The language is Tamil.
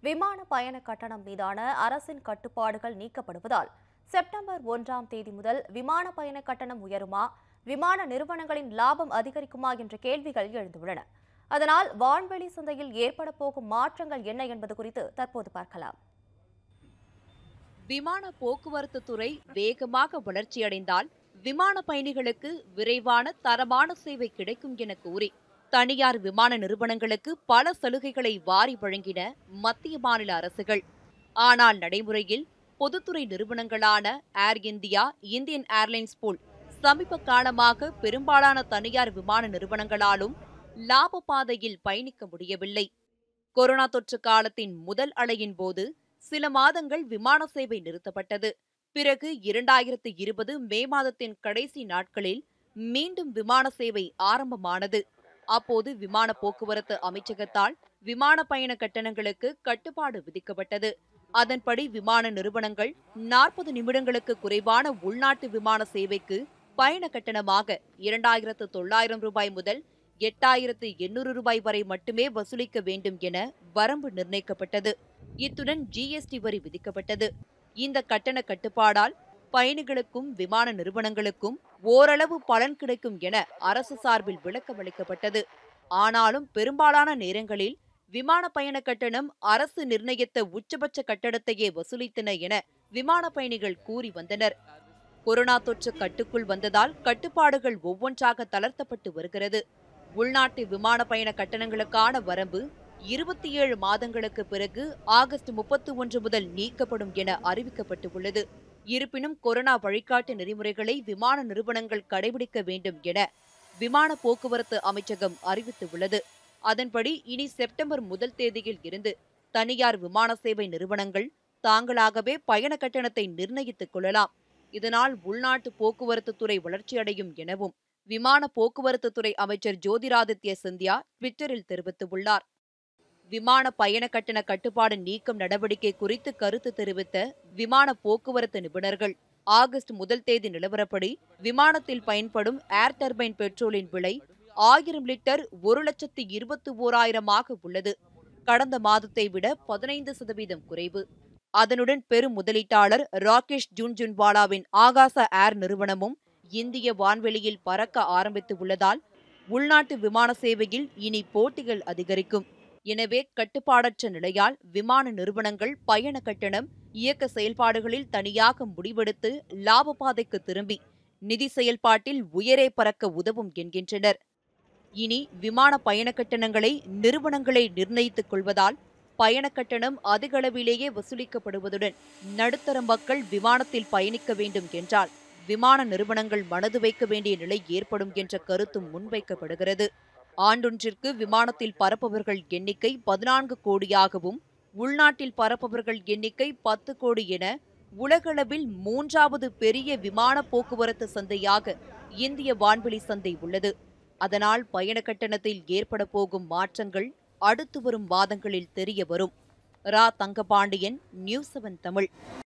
விமான பயண கட்டணம் மீதான அரசின் கட்டுப்பாடுகள் நீக்கப்படுவதால் செப்டம்பர் ஒன்றாம் தேதி முதல் விமான பயண கட்டணம் உயருமா விமான நிறுவனங்களின் லாபம் அதிகரிக்குமா என்ற கேள்விகள் எழுந்துள்ளன அதனால் வான்வெளி சந்தையில் ஏற்பட போகும் மாற்றங்கள் என்ன என்பது குறித்து தற்போது பார்க்கலாம் விமான போக்குவரத்து துறை வேகமாக வளர்ச்சியடைந்தால் விமான பயணிகளுக்கு விரைவான தரமான சேவை கிடைக்கும் என கூறி தனியார் விமான நிறுவனங்களுக்கு பல சலுகைகளை வாரி வழங்கின மத்திய மாநில அரசுகள் ஆனால் நடைமுறையில் பொதுத்துறை நிறுவனங்களான ஏர் இந்தியா இந்தியன் ஏர்லைன்ஸ் போல் சமீப காலமாக பெரும்பாலான தனியார் விமான நிறுவனங்களாலும் லாப பாதையில் பயணிக்க முடியவில்லை கொரோனா தொற்று காலத்தின் முதல் அலையின் போது சில மாதங்கள் விமான சேவை நிறுத்தப்பட்டது பிறகு இரண்டாயிரத்து இருபது மே மாதத்தின் கடைசி நாட்களில் மீண்டும் விமான சேவை ஆரம்பமானது அப்போது விமான போக்குவரத்து அமைச்சகத்தால் விமான பயண கட்டணங்களுக்கு கட்டுப்பாடு விதிக்கப்பட்டது அதன்படி விமான நிறுவனங்கள் நாற்பது நிமிடங்களுக்கு குறைவான உள்நாட்டு விமான சேவைக்கு பயண கட்டணமாக இரண்டாயிரத்து தொள்ளாயிரம் ரூபாய் முதல் எட்டாயிரத்து எண்ணூறு ரூபாய் வரை மட்டுமே வசூலிக்க வேண்டும் என வரம்பு நிர்ணயிக்கப்பட்டது இத்துடன் ஜிஎஸ்டி வரி விதிக்கப்பட்டது இந்த கட்டண கட்டுப்பாடால் பயணிகளுக்கும் விமான நிறுவனங்களுக்கும் ஓரளவு பலன் கிடைக்கும் என அரசு சார்பில் விளக்கமளிக்கப்பட்டது ஆனாலும் பெரும்பாலான நேரங்களில் விமான பயண கட்டணம் அரசு நிர்ணயித்த உச்சபட்ச கட்டணத்தையே வசூலித்தன என விமான பயணிகள் கூறி வந்தனர் கொரோனா தொற்று கட்டுக்குள் வந்ததால் கட்டுப்பாடுகள் ஒவ்வொன்றாக தளர்த்தப்பட்டு வருகிறது உள்நாட்டு விமான பயண கட்டணங்களுக்கான வரம்பு இருபத்தி ஏழு மாதங்களுக்கு பிறகு ஆகஸ்ட் முப்பத்தி ஒன்று முதல் நீக்கப்படும் என அறிவிக்கப்பட்டு உள்ளது இருப்பினும் கொரோனா வழிகாட்டு நெறிமுறைகளை விமான நிறுவனங்கள் கடைபிடிக்க வேண்டும் என விமான போக்குவரத்து அமைச்சகம் அறிவித்துள்ளது அதன்படி இனி செப்டம்பர் முதல் தேதியில் இருந்து தனியார் விமான சேவை நிறுவனங்கள் தாங்களாகவே பயண கட்டணத்தை நிர்ணயித்துக் கொள்ளலாம் இதனால் உள்நாட்டு போக்குவரத்து துறை வளர்ச்சியடையும் எனவும் விமான போக்குவரத்து துறை அமைச்சர் ஜோதிராதித்ய சிந்தியா ட்விட்டரில் தெரிவித்துள்ளார் விமான பயண கட்டண கட்டுப்பாடு நீக்கம் நடவடிக்கை குறித்து கருத்து தெரிவித்த விமான போக்குவரத்து நிபுணர்கள் ஆகஸ்ட் முதல் தேதி நிலவரப்படி விமானத்தில் பயன்படும் ஏர் டர்பைன் பெட்ரோலின் விலை ஆயிரம் லிட்டர் ஒரு லட்சத்து இருபத்தி ஓராயிரமாக உள்ளது கடந்த மாதத்தை விட பதினைந்து சதவீதம் குறைவு அதனுடன் பெரும் முதலீட்டாளர் ராகேஷ் ஜுன்ஜுன்வாலாவின் ஆகாச ஏர் நிறுவனமும் இந்திய வான்வெளியில் பறக்க ஆரம்பித்து உள்ளதால் உள்நாட்டு விமான சேவையில் இனி போட்டிகள் அதிகரிக்கும் எனவே கட்டுப்பாடற்ற நிலையால் விமான நிறுவனங்கள் பயண கட்டணம் இயக்க செயல்பாடுகளில் தனியாக முடிவெடுத்து லாப பாதைக்கு திரும்பி நிதி செயல்பாட்டில் உயரே பறக்க உதவும் என்கின்றனர் இனி விமான பயண கட்டணங்களை நிறுவனங்களே நிர்ணயித்துக் கொள்வதால் பயண கட்டணம் அதிக அளவிலேயே வசூலிக்கப்படுவதுடன் நடுத்தர மக்கள் விமானத்தில் பயணிக்க வேண்டும் என்றால் விமான நிறுவனங்கள் மனது வைக்க வேண்டிய நிலை ஏற்படும் என்ற கருத்தும் முன்வைக்கப்படுகிறது ஆண்டொன்றிற்கு விமானத்தில் பறப்பவர்கள் எண்ணிக்கை பதினான்கு கோடியாகவும் உள்நாட்டில் பறப்பவர்கள் எண்ணிக்கை பத்து கோடி என உலகளவில் மூன்றாவது பெரிய விமான போக்குவரத்து சந்தையாக இந்திய வான்வெளி சந்தை உள்ளது அதனால் பயண கட்டணத்தில் ஏற்பட போகும் மாற்றங்கள் அடுத்து வரும் மாதங்களில் தெரிய வரும் ரா தங்கபாண்டியன் நியூஸ் செவன் தமிழ்